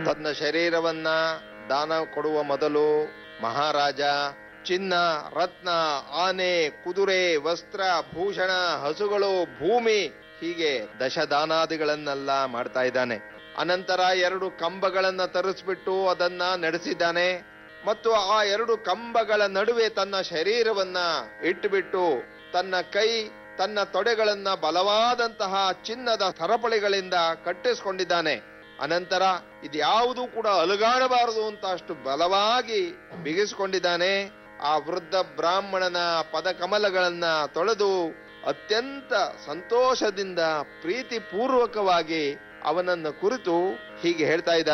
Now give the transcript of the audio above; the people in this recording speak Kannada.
ತನ್ನ ಶರೀರವನ್ನ ದಾನ ಕೊಡುವ ಮೊದಲು ಮಹಾರಾಜ ಚಿನ್ನ ರತ್ನ ಆನೆ ಕುದುರೆ ವಸ್ತ್ರ ಭೂಷಣ ಹಸುಗಳು ಭೂಮಿ ಹೀಗೆ ದಶದಾನಾದಿಗಳನ್ನೆಲ್ಲ ಮಾಡ್ತಾ ಇದ್ದಾನೆ ಅನಂತರ ಎರಡು ಕಂಬಗಳನ್ನ ತರಿಸ್ಬಿಟ್ಟು ಅದನ್ನ ನಡೆಸಿದ್ದಾನೆ ಮತ್ತು ಆ ಎರಡು ಕಂಬಗಳ ನಡುವೆ ತನ್ನ ಶರೀರವನ್ನ ಇಟ್ಟುಬಿಟ್ಟು ತನ್ನ ಕೈ ತನ್ನ ತೊಡೆಗಳನ್ನ ಬಲವಾದಂತಹ ಚಿನ್ನದ ಸರಪಳಿಗಳಿಂದ ಕಟ್ಟಿಸ್ಕೊಂಡಿದ್ದಾನೆ ಅನಂತರ ಇದ್ಯಾವುದೂ ಕೂಡ ಅಲುಗಾಡಬಾರದು ಅಂತ ಅಷ್ಟು ಬಲವಾಗಿ ಬಿಗಿಸಿಕೊಂಡಿದ್ದಾನೆ ಆ ವೃದ್ಧ ಬ್ರಾಹ್ಮಣನ ಪದಕಮಲಗಳನ್ನ ತೊಳೆದು ಅತ್ಯಂತ ಸಂತೋಷದಿಂದ ಪ್ರೀತಿ ಪೂರ್ವಕವಾಗಿ ಅವನನ್ನು ಕುರಿತು ಹೀಗೆ ಹೇಳ್ತಾ ಇದ್ದಾನೆ